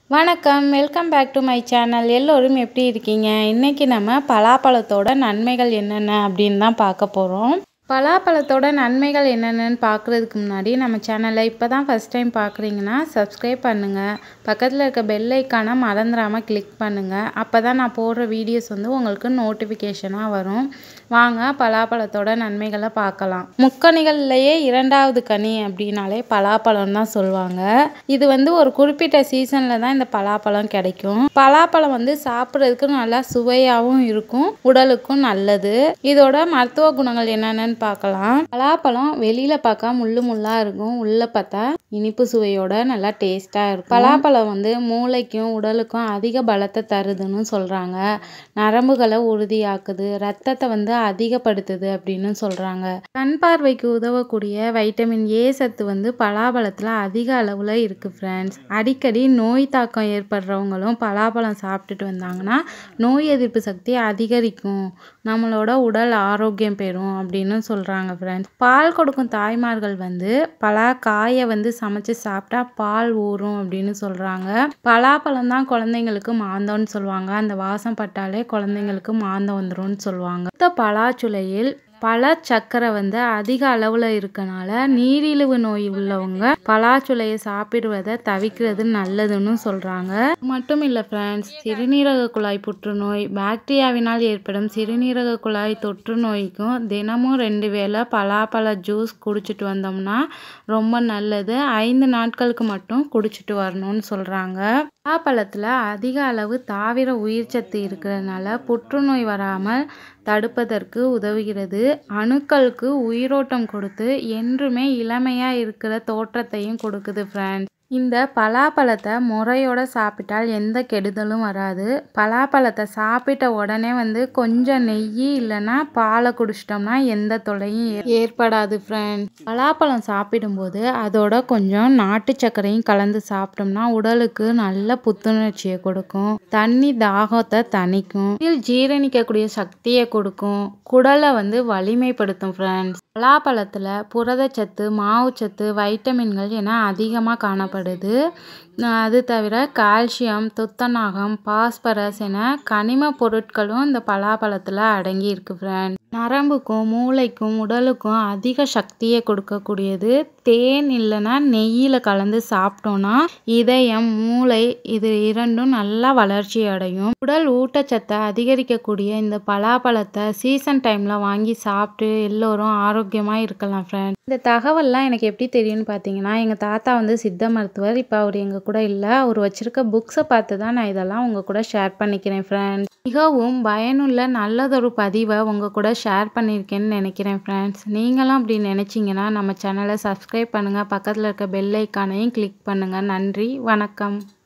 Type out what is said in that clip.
வணக்கம் welcome back to my channel எல்லோரும் எப்படி இருக்கீங்க இன்றைக்கி நம்ம பலாப்பழத்தோட நன்மைகள் என்னென்ன அப்படின்னு தான் பார்க்க போகிறோம் பலாப்பழத்தோட நன்மைகள் என்னென்னு பார்க்குறதுக்கு முன்னாடி நம்ம சேனலை இப்போ தான் ஃபஸ்ட் டைம் பார்க்குறீங்கன்னா சப்ஸ்கிரைப் பண்ணுங்கள் பக்கத்தில் இருக்க பெல் ஐக்கானை மறந்துடாமல் கிளிக் பண்ணுங்கள் அப்போ தான் நான் போடுற வீடியோஸ் வந்து உங்களுக்கு நோட்டிஃபிகேஷனாக வரும் வாங்க பலாப்பழத்தோட நன்மைகளை பார்க்கலாம் முக்கணிகள்லையே இரண்டாவது கனி அப்படின்னாலே பலாப்பழம் தான் சொல்லுவாங்க இது வந்து ஒரு குறிப்பிட்ட சீசனில் தான் இந்த பலாப்பழம் கிடைக்கும் பலாப்பழம் வந்து சாப்பிட்றதுக்கு நல்லா சுவையாகவும் இருக்கும் உடலுக்கும் நல்லது இதோட மருத்துவ குணங்கள் என்னென்னு பார்க்கலாம் பலாப்பழம் வெளியில பார்க்க முள்ளு முள்ளா இருக்கும் உள்ள பார்த்தா இனிப்பு சுவையோட நல்லா டேஸ்டா இருக்கும் பலாப்பழம் வந்து மூளைக்கும் உடலுக்கும் அதிக பலத்தை தருதுன்னு சொல்றாங்க நரம்புகளை உறுதியாக்குது ரத்தத்தை வந்து அதிகப்படுத்துது அப்படின்னு சொல்றாங்க கண் பார்வைக்கு உதவக்கூடிய வைட்டமின் ஏ சத்து வந்து பலாப்பழத்துல அதிக அளவுல இருக்கு ஃப்ரெண்ட்ஸ் அடிக்கடி நோய் தாக்கம் ஏற்படுறவங்களும் பலாப்பழம் சாப்பிட்டுட்டு வந்தாங்கன்னா நோய் எதிர்ப்பு சக்தி அதிகரிக்கும் நம்மளோட உடல் ஆரோக்கியம் பெறும் அப்படின்னு சொல்கிறாங்க ஃப்ரெண்ட்ஸ் பால் கொடுக்கும் தாய்மார்கள் வந்து பலா காயை வந்து சமைச்சு சாப்பிட்டா பால் ஊறும் அப்படின்னு சொல்கிறாங்க பலாப்பழம் தான் குழந்தைங்களுக்கு மாந்தம்னு சொல்லுவாங்க அந்த வாசம் பட்டாலே குழந்தைங்களுக்கு மாந்தம் வந்துரும்னு சொல்லுவாங்க இந்த பலாச்சுளையில் பல சர்க்கரை வந்து அதிக அளவில் இருக்கனால நீரிழிவு நோய் உள்ளவங்க பலாச்சுளையை சாப்பிடுவதை தவிர்க்கிறது நல்லதுன்னு சொல்கிறாங்க மட்டும் இல்லை ஃப்ரெண்ட்ஸ் சிறுநீரக குழாய் புற்றுநோய் பாக்டீரியாவினால் ஏற்படும் சிறுநீரக குழாய் தொற்று நோய்க்கும் தினமும் ரெண்டு வேளை பலாப்பழ ஜூஸ் குடிச்சிட்டு வந்தோம்னா ரொம்ப நல்லது ஐந்து நாட்களுக்கு மட்டும் குடிச்சிட்டு வரணும்னு சொல்கிறாங்க பலாப்பழத்தில் அதிக அளவு தாவிர உயிர்ச்சத்து இருக்கிறதுனால புற்றுநோய் வராமல் தடுப்பதற்கு உதவுகிறது அணுக்களுக்கு உயிரோட்டம் கொடுத்து என்றுமே இளமையாக இருக்கிற தோற்றத்தையும் கொடுக்குது ஃப்ரெண்ட்ஸ் இந்த பலாப்பழத்தை முறையோட சாப்பிட்டால் எந்த கெடுதலும் வராது பலாப்பழத்தை சாப்பிட்ட உடனே வந்து கொஞ்சம் நெய் இல்லைன்னா பாலை குடிச்சிட்டோம்னா எந்த தொல்லையும் ஏற்படாது ஃப்ரெண்ட்ஸ் பலாப்பழம் சாப்பிடும்போது அதோட கொஞ்சம் நாட்டு சர்க்கரையும் கலந்து சாப்பிட்டோம்னா உடலுக்கு நல்ல புத்துணர்ச்சியை கொடுக்கும் தண்ணி தாகத்தை தணிக்கும் இதில் ஜீரணிக்கக்கூடிய சக்தியை கொடுக்கும் குடலை வந்து வலிமைப்படுத்தும் ஃப்ரெண்ட்ஸ் பலாப்பழத்தில் புரதச்சத்து மாவுச்சத்து வைட்டமின்கள் என அதிகமாக காணப்படுது அது தவிர கால்சியம் துத்தநாகம் பாஸ்பரஸ் என கனிம பொருட்களும் இந்த பலாப்பழத்தில் அடங்கி இருக்கு ஃப்ரெண்ட் நரம்புக்கும் மூளைக்கும் உடலுக்கும் அதிக சக்தியை கொடுக்கக்கூடியது தேன் இல்லைன்னா நெய்யில் கலந்து சாப்பிட்டோன்னா இதயம் மூளை இது இரண்டும் நல்லா வளர்ச்சி அடையும் உடல் ஊட்டச்சத்தை அதிகரிக்கக்கூடிய இந்த பலாப்பழத்தை சீசன் டைமில் வாங்கி சாப்பிட்டு எல்லோரும் ஆரோக்கியமாக இருக்கலாம் ஃப்ரெண்ட் இந்த தகவல்லாம் எனக்கு எப்படி தெரியும்னு பார்த்தீங்கன்னா எங்கள் தாத்தா வந்து சித்த மருத்துவர் இப்போ அவர் எங்கள் கூட இல்லை அவர் வச்சுருக்க புக்ஸை பார்த்து தான் நான் இதெல்லாம் உங்கள் கூட ஷேர் பண்ணிக்கிறேன் ஃப்ரெண்ட்ஸ் மிகவும் பயனுள்ள நல்லதொரு பதிவை உங்கள் கூட ஷேர் பண்ணியிருக்கேன்னு நினைக்கிறேன் ஃப்ரெண்ட்ஸ் நீங்களும் அப்படி நினச்சிங்கன்னா நம்ம சேனலை சப்ஸ்கிரைப் பண்ணுங்கள் பக்கத்தில் இருக்க பெல் ஐக்கானையும் கிளிக் பண்ணுங்கள் நன்றி வணக்கம்